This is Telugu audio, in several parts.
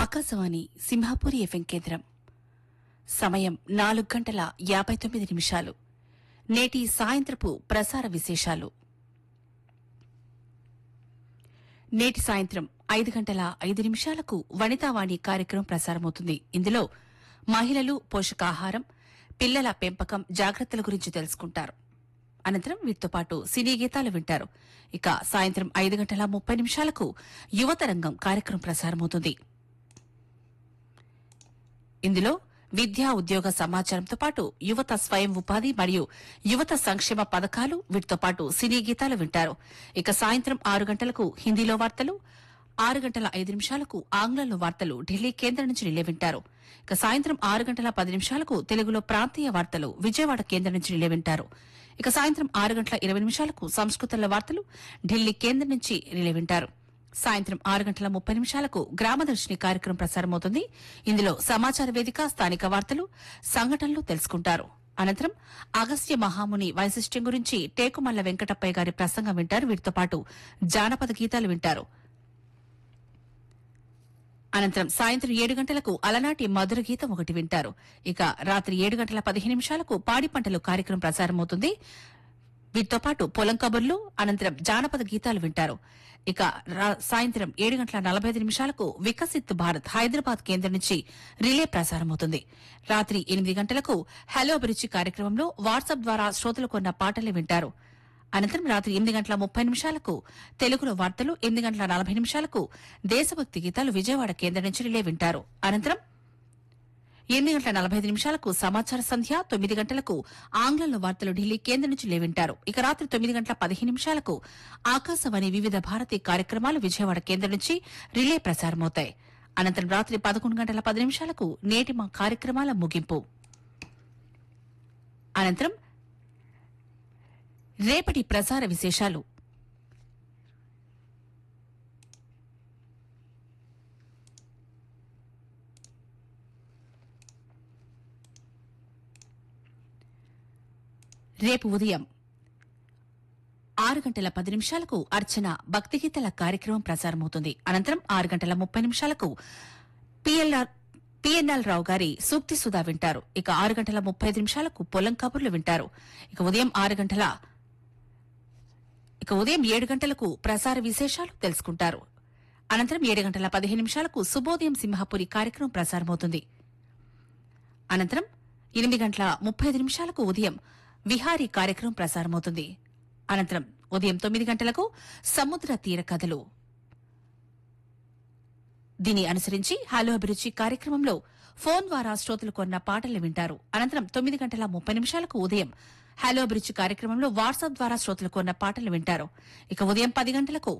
ఆకాశవాణి సింహాపూరి ఎఫ్ఎం కేంద్రం సమయం నాలుగు గంటల యాభై తొమ్మిది నిమిషాలు నేటి సాయంత్రపు ప్రసార విశేషాలు నేటి సాయంత్రం ఐదు గంటల ఐదు నిమిషాలకు వనితావాణి కార్యక్రమం ప్రసారమవుతుంది ఇందులో మహిళలు పోషకాహారం పిల్లల పెంపకం జాగ్రత్తల గురించి తెలుసుకుంటారు అనంతరం వీటితో పాటు సినీ గీతాలు వింటారు ఇక సాయంత్రం ఐదు గంటల ముప్పై నిమిషాలకు యువతరంగం కార్యక్రమం ప్రసారమవుతుంది ఇందులో విద్యా ఉద్యోగ సమాచారంతో పాటు యువత స్వయం ఉపాధి మరియు యువత సంక్షేమ పథకాలు వీటితో పాటు సినీ గీతాలు వింటారు ఇక సాయంత్రం ఆరు గంటలకు హిందీలో వార్తలు ఆరు గంటల ఐదు నిమిషాలకు ఆంగ్లంలో వార్తలు ఢిల్లీ కేంద్రం నుంచి నిలే వింటారు ఇక సాయంత్రం ఆరు గంటల పది నిమిషాలకు తెలుగులో ప్రాంతీయ వార్తలు విజయవాడ కేంద్రం నుంచి నిలే వింటారు ఇక సాయంత్రం ఆరు గంటల ఇరవై నిమిషాలకు సంస్కృతంలో వార్తలు ఢిల్లీ కేంద్రం నుంచి నిలే వింటారు సాయంత్రం ఆరు గంటల ముప్పై నిమిషాలకు గ్రామదర్శిని కార్యక్రమం ప్రసారమవుతుంది ఇందులో సమాచార వేదిక స్థానిక వార్తలు సంఘటనలు తెలుసుకుంటారు అనంతరం అగస్త్య మహాముని వైశిష్ట్యం గురించి టేకుమల్ల వెంకటప్పయ్య గారి ప్రసంగం వింటారు వీటితో పాటు జానపద గీతాలు వింటారు అనంతరం సాయంత్రం ఏడు గంటలకు అలనాటి మధుర గీతం ఒకటి వింటారు ఇక రాత్రి ఏడు గంటల పదిహేను నిమిషాలకు పాడి పంటలు కార్యక్రమం ప్రసారమవుతుంది వీటితో పాటు పొలం కబుర్లు అనంతరం జానపద గీతాలు వింటారు ఇక రా- సాయంత్రం ఏడు గంటల నలభై ఐదు నిమిషాలకు వికసిత్ భారత్ హైదరాబాద్ కేంద్రం నుంచి రిలే ప్రసారమవుతుంది రాత్రి ఎనిమిది గంటలకు హలో అభిరుచి కార్యక్రమంలో వాట్సాప్ ద్వారా శ్రోతలు కొన్న పాటలు వింటారు అనంతరం రాత్రి ఎనిమిది గంటల ముప్పై నిమిషాలకు తెలుగులో వార్తలు ఎనిమిది గంటల నలభై నిమిషాలకు దేశభక్తి గీతాలు విజయవాడ కేంద్రం నుంచి రిలే వింటారు అనంతరం ఎనిమిది గంటల నలభై ఐదు నిమిషాలకు సమాచార సంధ్య తొమ్మిది గంటలకు ఆంగ్లంలో వార్తలు ఢిల్లీ కేంద్రం నుంచి లేవింటారు ఇక రాత్రి తొమ్మిది గంటల పదిహేను నిమిషాలకు ఆకాశవాణి వివిధ భారతి కార్యక్రమాలు విజయవాడ కేంద్రం నుంచి రిలే ప్రసారమవుతాయి అనంతరం రాత్రి పదకొండు గంటల పది నిమిషాలకు నేటి మా కార్యక్రమాల ముగింపు అనంతరం రేపటి ప్రసార విశేషాలు రేపు ఉదయం ఆరు గంటల పది నిమిషాలకు అర్చన భక్తి గీతల కార్యక్రమం ప్రసారమవుతుంది అనంతరం ఆరు గంటల ముప్పై నిమిషాలకు పిఎల్ఆర్ పిఎన్ఎల్ రావు గారి సూక్తి సుధా వింటారు ఇక ఆరు గంటల ముప్పై ఐదు నిమిషాలకు పొలం కబుర్లు వింటారు ఇక ఉదయం ఆరు గంటల ఇక ఉదయం ఏడు గంటలకు ప్రసార విశేషాలు తెలుసుకుంటారు అనంతరం ఏడు గంటల పదిహేను నిమిషాలకు శుభోదయం సింహపురి కార్యక్రమం ప్రసారమవుతుంది అనంతరం ఎనిమిది గంటల ముప్పై ఐదు నిమిషాలకు ఉదయం విహారీ కార్యక్రమం ప్రసారమవుతుంది అనంతరం ఉదయం తొమ్మిది గంటలకు సముద్ర తీర కథలు దీని అనుసరించి హలో అభిరుచి కార్యక్రమంలో ఫోన్ ద్వారా శ్రోతలు కొన్న పాటలు వింటారు అనంతరం తొమ్మిది గంటల ముప్పై నిమిషాలకు ఉదయం హలో అభిరుచి కార్యక్రమంలో వాట్సాప్ ద్వారా శ్రోతలు కొన్న పాటలు వింటారు ఇక ఉదయం పది గంటలకు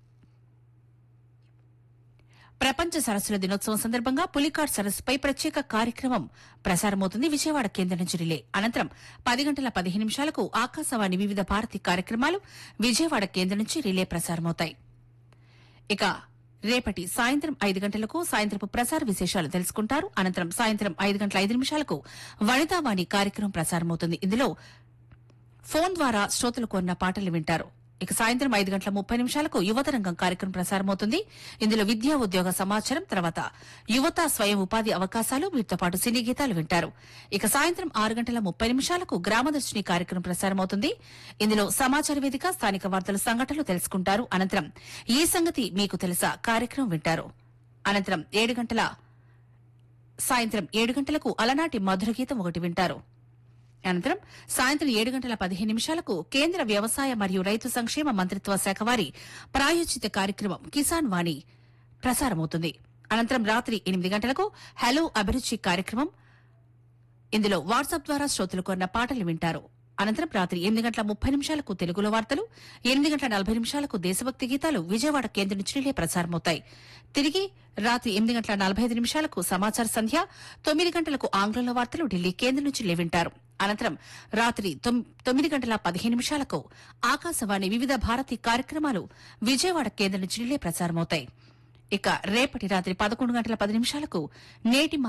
ప్రపంచ సరస్సుల దినోత్సవం సందర్భంగా పులికాట్ సరస్సుపై ప్రత్యేక కార్యక్రమం ప్రసారమవుతుంది విజయవాడ కేంద్రం నుంచి రిలే అనంతరం పది గంటల పదిహేను నిమిషాలకు ఆకాశవాణి వివిధ భారతి కార్యక్రమాలు విజయవాడ కేంద్రం నుంచి రిలే ప్రసారమవుతాయి ఇక రేపటి సాయంత్రం ఐదు గంటలకు సాయంత్రపు ప్రసార విశేషాలు తెలుసుకుంటారు అనంతరం సాయంత్రం ఐదు గంటల ఐదు నిమిషాలకు వనితావాణి కార్యక్రమం ప్రసారమవుతుంది ఇందులో ఫోన్ ద్వారా శ్రోతలు కొన్న పాటలు వింటారు ఇక సాయంత్రం ఐదు గంటల ముప్పై నిమిషాలకు యువతరంగం కార్యక్రమం ప్రసారమవుతుంది ఇందులో విద్యా ఉద్యోగ సమాచారం తర్వాత యువత స్వయం ఉపాధి అవకాశాలు వీటితో పాటు సినీ గీతాలు వింటారు ఇక సాయంత్రం ఆరు గంటల ముప్పై నిమిషాలకు గ్రామదర్శిని కార్యక్రమం ప్రసారమవుతుంది ఇందులో సమాచార వేదిక స్థానిక వార్తలు సంఘటనలు తెలుసుకుంటారు అనంతరం ఈ సంగతి మీకు తెలుసా కార్యక్రమం వింటారు అనంతరం ఏడు గంటల సాయంత్రం ఏడు గంటలకు అలనాటి మధుర గీతం ఒకటి వింటారు అనంతరం సాయంత్రం ఏడు గంటల పదిహేను నిమిషాలకు కేంద్ర వ్యవసాయ మరియు రైతు సంక్షేమ మంత్రిత్వ శాఖ వారి ప్రాయోజిత కార్యక్రమం కిసాన్ వాణి ప్రసారమవుతుంది అనంతరం రాత్రి ఎనిమిది గంటలకు హలో అభిరుచి కార్యక్రమం ఇందులో వాట్సాప్ ద్వారా శ్రోతలు కొన్న పాటలు వింటారు అనంతరం రాత్రి ఎనిమిది గంటల ముప్పై నిమిషాలకు తెలుగులో వార్తలు ఎనిమిది గంటల నలభై నిమిషాలకు దేశభక్తి గీతాలు విజయవాడ కేంద్రం నుంచి రిలే ప్రసారమవుతాయి తిరిగి రాత్రి ఎనిమిది గంటల నలభై ఐదు నిమిషాలకు సమాచార సంధ్య తొమ్మిది గంటలకు ఆంగ్లంలో వార్తలు ఢిల్లీ కేంద్రం నుంచి లేవింటారు అనంతరం రాత్రి తొమ్- తొమ్మిది గంటల పదిహేను నిమిషాలకు ఆకాశవాణి వివిధ భారతి కార్యక్రమాలు విజయవాడ కేంద్రం నుంచి రిలే ప్రసారమవుతాయి ఇక రేపటి రాత్రి పదకొండు గంటల పది నిమిషాలకు నేటి మా